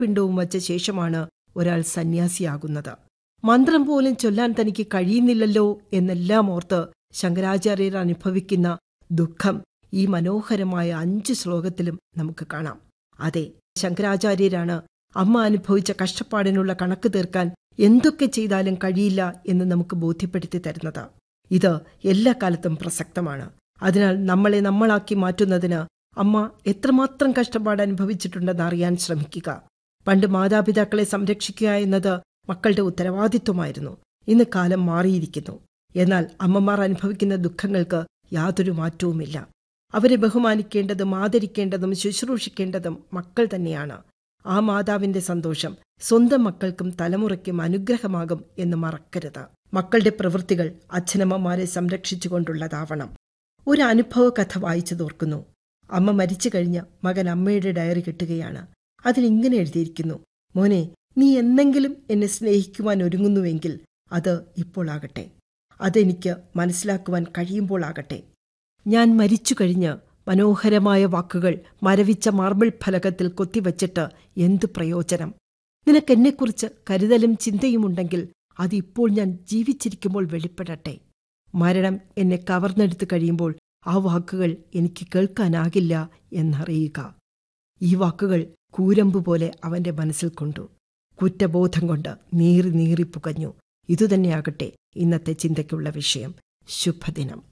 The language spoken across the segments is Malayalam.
പിണ്ടവും വച്ച ശേഷമാണ് ഒരാൾ സന്യാസിയാകുന്നത് മന്ത്രം പോലും ചൊല്ലാൻ തനിക്ക് കഴിയുന്നില്ലല്ലോ എന്നെല്ലാം ഓർത്ത് ശങ്കരാചാര്യർ അനുഭവിക്കുന്ന ദുഃഖം ഈ മനോഹരമായ അഞ്ച് ശ്ലോകത്തിലും നമുക്ക് കാണാം അതെ ശങ്കരാചാര്യരാണ് അമ്മ അനുഭവിച്ച കഷ്ടപ്പാടിനുള്ള കണക്ക് തീർക്കാൻ എന്തൊക്കെ ചെയ്താലും കഴിയില്ല എന്ന് നമുക്ക് ബോധ്യപ്പെടുത്തി തരുന്നത് ഇത് എല്ലാ കാലത്തും പ്രസക്തമാണ് അതിനാൽ നമ്മളെ നമ്മളാക്കി മാറ്റുന്നതിന് അമ്മ എത്രമാത്രം കഷ്ടപ്പാട് അനുഭവിച്ചിട്ടുണ്ടെന്ന് അറിയാൻ ശ്രമിക്കുക പണ്ട് മാതാപിതാക്കളെ സംരക്ഷിക്കുക എന്നത് മക്കളുടെ ഉത്തരവാദിത്വമായിരുന്നു ഇന്ന് കാലം മാറിയിരിക്കുന്നു എന്നാൽ അമ്മമാർ അനുഭവിക്കുന്ന ദുഃഖങ്ങൾക്ക് യാതൊരു മാറ്റവുമില്ല അവരെ ബഹുമാനിക്കേണ്ടതും ആദരിക്കേണ്ടതും ശുശ്രൂഷിക്കേണ്ടതും മക്കൾ തന്നെയാണ് ആ മാതാവിന്റെ സന്തോഷം സ്വന്തം മക്കൾക്കും തലമുറയ്ക്കും അനുഗ്രഹമാകും എന്ന് മറക്കരുത് മക്കളുടെ പ്രവൃത്തികൾ അച്ഛനമ്മമാരെ സംരക്ഷിച്ചുകൊണ്ടുള്ളതാവണം ഒരു അനുഭവ കഥ വായിച്ചു തോർക്കുന്നു അമ്മ മരിച്ചു കഴിഞ്ഞ് മകൻ അമ്മയുടെ ഡയറി കിട്ടുകയാണ് അതിലിങ്ങനെ എഴുതിയിരിക്കുന്നു മോനെ നീ എന്നെങ്കിലും എന്നെ സ്നേഹിക്കുവാൻ ഒരുങ്ങുന്നുവെങ്കിൽ അത് ഇപ്പോൾ ആകട്ടെ അതെനിക്ക് മനസ്സിലാക്കുവാൻ കഴിയുമ്പോൾ ആകട്ടെ ഞാൻ മരിച്ചു കഴിഞ്ഞ് മനോഹരമായ വാക്കുകൾ മരവിച്ച മാർബിൾ ഫലകത്തിൽ കൊത്തിവച്ചിട്ട് എന്തു പ്രയോജനം നിനക്കെന്നെക്കുറിച്ച് കരുതലും ചിന്തയുമുണ്ടെങ്കിൽ അതിപ്പോൾ ഞാൻ ജീവിച്ചിരിക്കുമ്പോൾ വെളിപ്പെടട്ടെ മരണം എന്നെ കവർന്നെടുത്തു കഴിയുമ്പോൾ ആ വാക്കുകൾ എനിക്ക് കേൾക്കാനാകില്ല എന്നറിയുക ഈ വാക്കുകൾ കൂരമ്പ് പോലെ അവന്റെ മനസ്സിൽ കൊണ്ടു കുറ്റബോധം കൊണ്ട് നീറി നീറി പുകഞ്ഞു ഇതുതന്നെയാകട്ടെ ഇന്നത്തെ ചിന്തയ്ക്കുള്ള വിഷയം ശുഭദിനം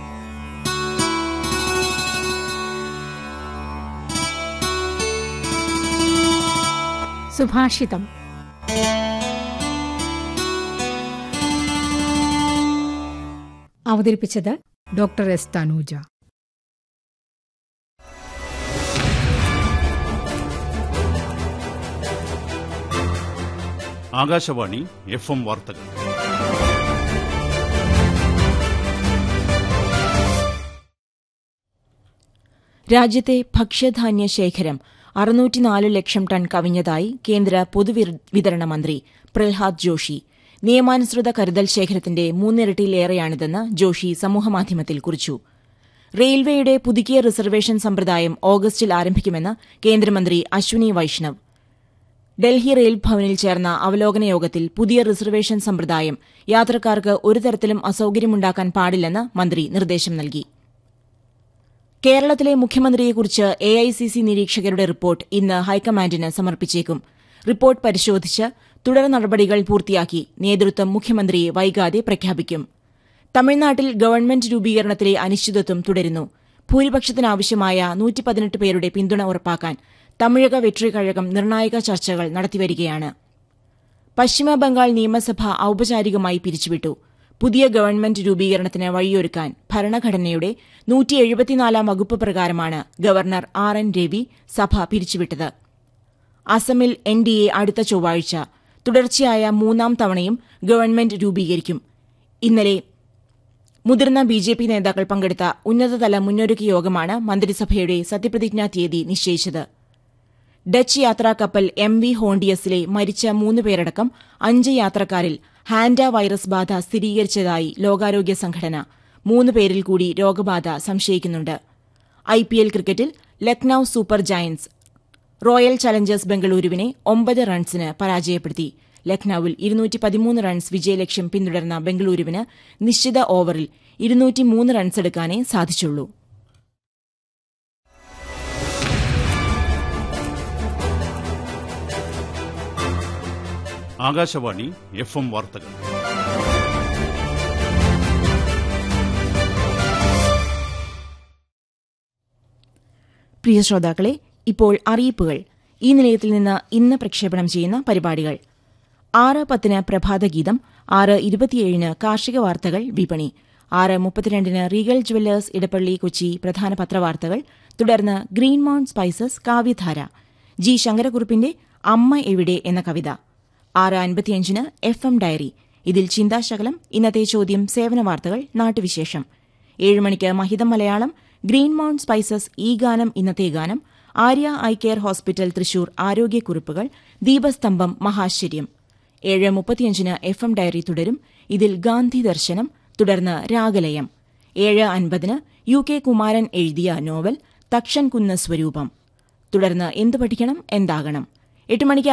സുഭാഷിതം അവതരിപ്പിച്ചത് doctor S Thanuja Akashvani F M വാർത്തകൾ രാജ്യത്തെ ഭക്ഷ്യധാന്യ ശേഖരം അറുന്നൂറ്റിനാല് ലക്ഷം ടൺ കവിഞ്ഞതായി കേന്ദ്ര പൊതുവിതരണ മന്ത്രി പ്രഹ്ലാദ് ജോഷി നിയമാനുസൃത കരുതൽ ശേഖരത്തിന്റെ മൂന്നിരട്ടിയിലേറെയാണിതെന്ന് ജോഷി സമൂഹമാധ്യമത്തിൽ കുറിച്ചു റെയിൽവേയുടെ പുതുക്കിയ റിസർവേഷൻ സമ്പ്രദായം ഓഗസ്റ്റിൽ ആരംഭിക്കുമെന്ന് കേന്ദ്രമന്ത്രി അശ്വിനി വൈഷ്ണവ് ഡൽഹി റെയിൽ ഭവനിൽ ചേർന്ന അവലോകന യോഗത്തിൽ പുതിയ റിസർവേഷൻ സമ്പ്രദായം യാത്രക്കാർക്ക് ഒരു തരത്തിലും അസൌകര്യമുണ്ടാക്കാൻ പാടില്ലെന്ന് മന്ത്രി നിർദ്ദേശം നൽകി കേരളത്തിലെ മുഖ്യമന്ത്രിയെക്കുറിച്ച് എ ഐ സി സി നിരീക്ഷകരുടെ റിപ്പോർട്ട് ഇന്ന് ഹൈക്കമാൻഡിന് സമർപ്പിച്ചേക്കും റിപ്പോർട്ട് പരിശോധിച്ച് തുടർ നടപടികൾ പൂർത്തിയാക്കി നേതൃത്വം മുഖ്യമന്ത്രിയെ വൈകാതെ പ്രഖ്യാപിക്കും തമിഴ്നാട്ടിൽ ഗവൺമെന്റ് രൂപീകരണത്തിലെ അനിശ്ചിതത്വം തുടരുന്നു ഭൂരിപക്ഷത്തിനാവശ്യമായ നൂറ്റി പതിനെട്ട് പേരുടെ പിന്തുണ ഉറപ്പാക്കാൻ തമിഴക വെട്രികഴകം നിർണായക ചർച്ചകൾ നടത്തിവരികയാണ് പശ്ചിമബംഗാൾ നിയമസഭ ഔപചാരികമായി പിരിച്ചുവിട്ടു പുതിയ ഗവൺമെന്റ് രൂപീകരണത്തിന് വഴിയൊരുക്കാൻ ഭരണഘടനയുടെ നൂറ്റി എഴുപത്തിനാലാം വകുപ്പ് പ്രകാരമാണ് ഗവർണർ ആർ എൻ രവി സഭ പിരിച്ചുവിട്ടത് അസമിൽ എൻ ഡി എ അടുത്ത ചൊവ്വാഴ്ച തുടർച്ചയായ മൂന്നാം തവണയും ഗവൺമെന്റ് രൂപീകരിക്കും ഇന്നലെ മുതിർന്ന ബി ജെ പി നേതാക്കൾ പങ്കെടുത്ത ഉന്നതതല മുന്നൊരുക്ക യോഗമാണ് മന്ത്രിസഭയുടെ സത്യപ്രതിജ്ഞാ തീയതി നിശ്ചയിച്ചത് ഡച്ച് യാത്രാ കപ്പൽ എം വി ഹോണ്ടിയസിലെ മരിച്ച മൂന്ന് പേരടക്കം അഞ്ച് യാത്രക്കാരിൽ ഹാൻഡ വൈറസ് ബാധ സ്ഥിരീകരിച്ചതായി ലോകാരോഗ്യ സംഘടന മൂന്ന് പേരിൽ കൂടി രോഗബാധ സംശയിക്കുന്നുണ്ട് ഐപിഎൽ ക്രിക്കറ്റിൽ Lucknow super giants royal challengers ബംഗളൂരുവിനെ ഒമ്പത് റൺസിന് പരാജയപ്പെടുത്തി ലക്നൌവിൽ ഇരുന്നൂറ്റി പതിമൂന്ന് റൺസ് വിജയലക്ഷ്യം പിന്തുടർന്ന ബംഗളൂരുവിന് നിശ്ചിത ഓവറിൽ ഇരുന്നൂറ്റിമൂന്ന് റൺസെടുക്കാനേ സാധിച്ചുള്ളൂ ആകാശവാണി എഫ് എം വാർത്തകൾ പ്രിയ ശ്രോതാക്കളെ ഇപ്പോൾ അറിയിപ്പുകൾ ഈ നിലയത്തിൽ നിന്ന് ഇന്ന് പ്രക്ഷേപണം ചെയ്യുന്ന പരിപാടികൾ ആറ് പത്തിന് പ്രഭാതഗീതം ആറ് ഇരുപത്തിയേഴിന് കാർഷിക വാർത്തകൾ വിപണി ആറ് മുപ്പത്തിരണ്ടിന് റീഗൽ ജുവല്ലേഴ്സ് ഇടപ്പള്ളി കൊച്ചി പ്രധാന പത്രവാർത്തകൾ തുടർന്ന് green mount spices Kavyadhara G ശങ്കരക്കുറുപ്പിന്റെ അമ്മ എവിടെ എന്ന കവിത ആറ് അൻപത്തിയഞ്ചിന് എഫ് എം ഡയറി ഇതിൽ ചിന്താശകലം ഇന്നത്തെ ചോദ്യം സേവന വാർത്തകൾ നാട്ടുവിശേഷം ഏഴ് മണിക്ക് മഹിതം മലയാളം ഗ്രീൻ മൗണ്ട് സ്പൈസസ് ഈ ഗാനം ഇന്നത്തെ ഗാനം Arya eye care hospital Thrissur ആരോഗ്യക്കുറിപ്പുകൾ ദീപസ്തംഭം മഹാശ്ചര്യം ഏഴ് മുപ്പത്തിയഞ്ചിന് എഫ് എം ഡയറി തുടരും ഇതിൽ ഗാന്ധി ദർശനം തുടർന്ന് രാഗലയം ഏഴ് അൻപതിന് യു കെ കുമാരൻ എഴുതിയ നോവൽ തക്ഷൻ കുന്ന് സ്വരൂപം തുടർന്ന് എന്തു പഠിക്കണം എന്താകണം എട്ട് മണിക്ക്